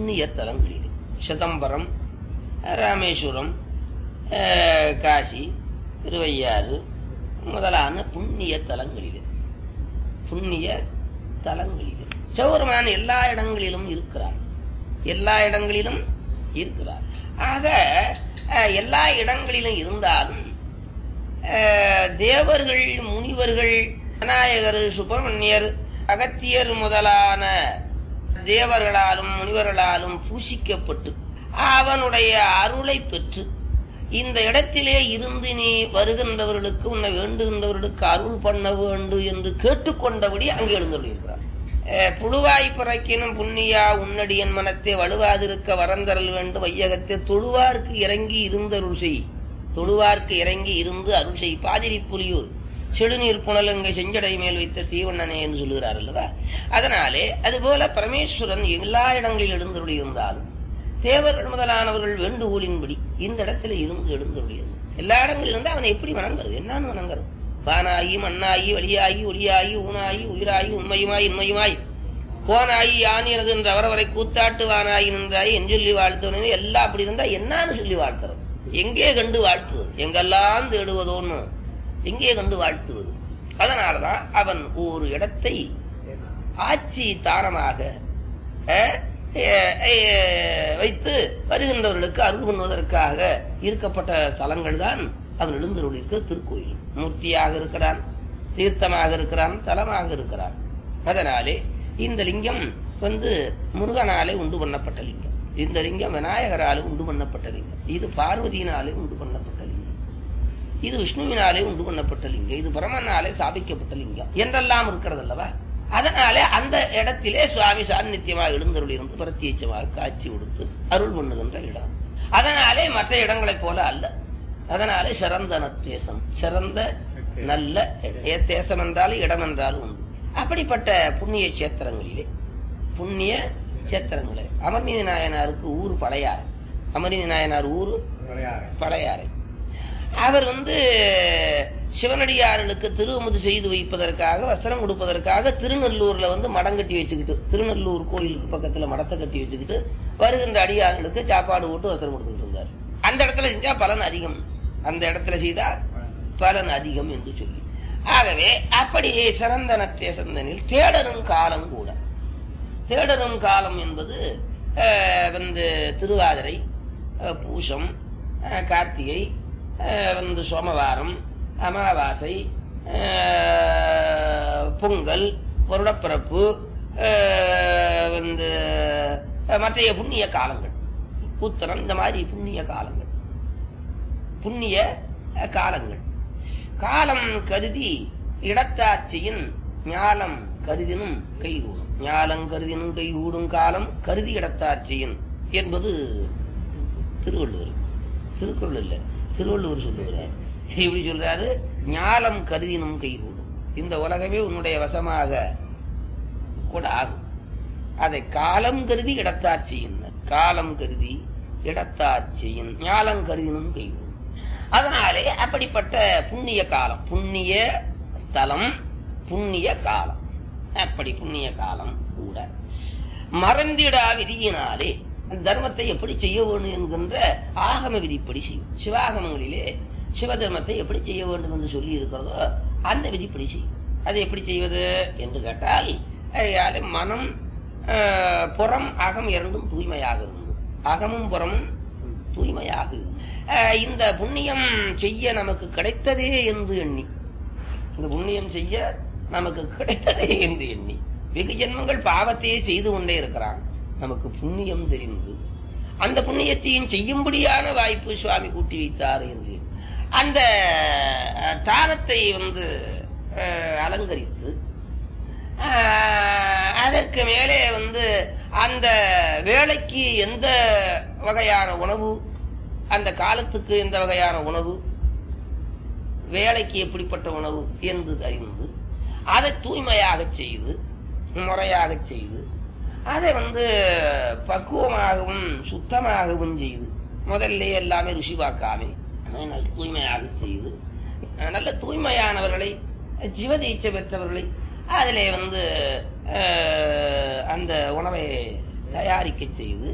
புண்ணிய தலங்களிலே சிதம்பரம் ராமேஸ்வரம் அஹ், காசி திருவையாறு முதலான புண்ணிய தலங்களிலே புண்ணிய தலங்களிலே சிவபெருமான் எல்லா இடங்களிலும் இருக்கிறார் எல்லா இடங்களிலும் இருக்கிறார் ஆக அஹ், எல்லா இடங்களிலும் இருந்தாலும் அஹ், தேவர்கள் முனிவர்கள் விநாயகர் சுப்பிரமணியர் அகத்தியர் முதலான தேவர்களாலும் முனிவர்களாலும் பூசிக்கப்பட்டு அவனுடைய அருளை பெற்று இந்த இடத்திலே இருந்து நீ வருகின்றவர்களுக்கு உன்னை வேண்டுகின்றவர்களுக்கு அருள் பண்ண வேண்டும் என்று கேட்டுக்கொண்டபடி அங்கே எழுந்துள்ளார் புழுவாய் பிறக்கினும் புண்ணியா உன்னடியன் மனத்தை வலுவாதிருக்க வரந்தரல் வேண்டும் வையகத்தை தொழுவார்க்கு இறங்கி இருந்தருள் செய் தொழுவார்க்கு இறங்கி இருந்து அருள் செய் பாதிரி புலியூர் செடுநீர் புனலங்கை செஞ்சடை மேல் வைத்த தீவண்ணனே என்று சொல்லுகிறார் அல்லவா அதனாலே அதுபோல பரமேஸ்வரன் எல்லா இடங்களில் எழுந்தருளி இருந்தாலும் தேவர்கள் முதலானவர்கள் வேண்டுகோளின்படி இந்த இடத்துல இருந்து எழுந்தருளியது எல்லா இடங்களில் இருந்து அவனை எப்படி வணங்குறது என்னன்னு வணங்குறது வானாயி மண்ணாயி வழியாயி ஒளியாயி ஊனாயி உயிராயி உண்மையுமாய் இன்மையுமாய் போனாயி யானியனது என்று அவரவரை கூத்தாட்டு வானாயி நின்றாய் என் சொல்லி வாழ்த்துவனே எல்லாம் அப்படி இருந்தா என்னன்னு சொல்லி வாழ்த்துறது எங்கே கண்டு வாழ்த்துவது எங்கெல்லாம் தேடுவதோன்னு எங்கே கண்டு வாழ்த்துவது அதனாலதான் அவன் ஒரு இடத்தை ஆட்சி தாரமாக அஹ், அஹ், அஹ், வைத்து வருகின்றவர்களுக்கு அருள் பண்ணுவதற்காக இருக்கப்பட்ட ஸ்தலங்கள் தான் அவன் எழுந்தருளிருக்கிற திருக்கோயில் மூர்த்தியாக இருக்கிறான் தீர்த்தமாக இருக்கிறான் தலமாக இருக்கிறான் அதனாலே இந்த லிங்கம் வந்து முருகனாலே உண்டு பண்ணப்பட்ட லிங்கம் இந்த லிங்கம் விநாயகராலே உண்டு பண்ணப்பட்ட லிங்கம் இது பார்வதியினாலே உண்டு பண்ணப்பட்ட லிங்கம் இது விஷ்ணுவினாலே உண்டு பண்ணப்பட்ட லிங்கம் இது பிரமனாலே ஸ்தாபிக்கப்பட்ட லிங்கம் என்றெல்லாம் இருக்கிறது அல்லவா அதனாலே அந்த இடத்திலே சுவாமி சாநித்தியமாக எழுந்தருள் இருந்து பிரத்யேட்சமாக காட்சி கொடுத்து அருள் பண்ணுகின்ற இடம் அதனாலே மற்ற இடங்களைப் போல அல்ல அதனாலே சிறந்த நத்தேசம் சிறந்த நல்ல இடம். ஏ தேசம் என்றாலும் இடம் என்றாலும் உண்டு அப்படிப்பட்ட புண்ணிய கஷேத்திரங்களிலே புண்ணிய கஷேத்திரங்களே அமர்நீதி நாயனாருக்கு ஊர் பழையாறு அமர்நீதி நாயனார் ஊர் பழையாறை அவர் வந்து சிவனடியார்களுக்கு திருவமுது செய்து வைப்பதற்காக வஸ்திரம் கொடுப்பதற்காக திருநெல்லூர்ல வந்து மடம் கட்டி வச்சுக்கிட்டு திருநெல்லூர் கோயிலுக்கு பக்கத்துல மடத்தை கட்டி வச்சுக்கிட்டு வருகின்ற அடியார்களுக்கு சாப்பாடு போட்டு வஸ்திரம் கொடுத்துக்கிட்டு இருந்தார் அந்த இடத்துல செஞ்சா பலன் அதிகம் அந்த இடத்துல செய்தா பலன் அதிகம் என்று சொல்லி ஆகவே அப்படியே சிறந்த நத்தேசந்தனில் தேடரும் காலம் கூட தேடரும் காலம் என்பது அஹ், வந்து திருவாதிரை அஹ், பூசம் அஹ், கார்த்திகை அஹ், வந்து சோமவாரம் அமாவாசை அஹ், பொங்கல் வருடப்பிறப்பு அஹ், வந்து அஹ், மற்றைய புண்ணிய காலங்கள் உத்தரம் இந்த மாதிரி புண்ணிய காலங்கள் புண்ணிய அஹ், காலங்கள் காலம் கருதி இடத்தாட்சியின் ஞாலம் கருதினும் கைகூடும் ஞாலம் கருதினும் கைகூடும் காலம் கருதி இடத்தாட்சியின் என்பது திருவள்ளுவர் திருக்குறள் இல்ல திருவள்ளுவர் சொல்லுகிறார் இப்படி சொல்றாரு ஞாலம் கருதினும் கைகூடும் இந்த உலகமே உன்னுடைய வசமாக கூட ஆகும் அதை காலம் கருதி இடத்தாட்சியின் காலம் கருதி இடத்தாட்சியின் ஞாலம் கருதினும் கைகூடும் அதனாலே அப்படிப்பட்ட புண்ணிய காலம் புண்ணிய ஸ்தலம் புண்ணிய காலம் அப்படி புண்ணிய காலம் கூட மறந்திடா விதியினாலே தர்மத்தை எப்படி செய்ய வேண்டும் என்கின்ற ஆகம விதிப்படி செய்யும் சிவாகமங்களிலே சிவ தர்மத்தை எப்படி செய்ய வேண்டும் என்று சொல்லி இருக்கிறதோ அந்த விதிப்படி செய்யும் அதை எப்படி செய்வது என்று கேட்டால் அதையாலே மனம் ஆஹ், புறம் அகம் இரண்டும் தூய்மையாக இருந்து அகமும் புறமும் தூய்மையாக இருந்து. ஆஹ், இந்த புண்ணியம் செய்ய நமக்கு கிடைத்ததே என்று எண்ணி இந்த புண்ணியம் செய்ய நமக்கு கிடைத்ததே என்று எண்ணி வெகு ஜென்மங்கள் பாவத்தையே செய்து கொண்டே இருக்கிறான் நமக்கு புண்ணியம் தெரிந்து அந்த புண்ணியத்தையும் செய்யும்படியான வாய்ப்பு சுவாமி கூட்டி வைத்தார் என்று அந்த அஹ், தானத்தை வந்து அஹ், அலங்கரித்து அஹ், அதற்கு மேலே வந்து அந்த வேலைக்கு எந்த வகையான உணவு அந்த காலத்துக்கு எந்த வகையான உணவு வேலைக்கு எப்படிப்பட்ட உணவு என்று அறிந்து அதை தூய்மையாக செய்து முறையாக செய்து அதை வந்து பக்குவமாகவும் சுத்தமாகவும் செய்து முதல்ல எல்லாமே ருசி பார்க்காம நல்ல தூய்மையாக செய்து நல்ல தூய்மையானவர்களை ஜீவதீட்சை பெற்றவர்களை அதிலே வந்து அஹ், அந்த உணவை தயாரிக்க செய்து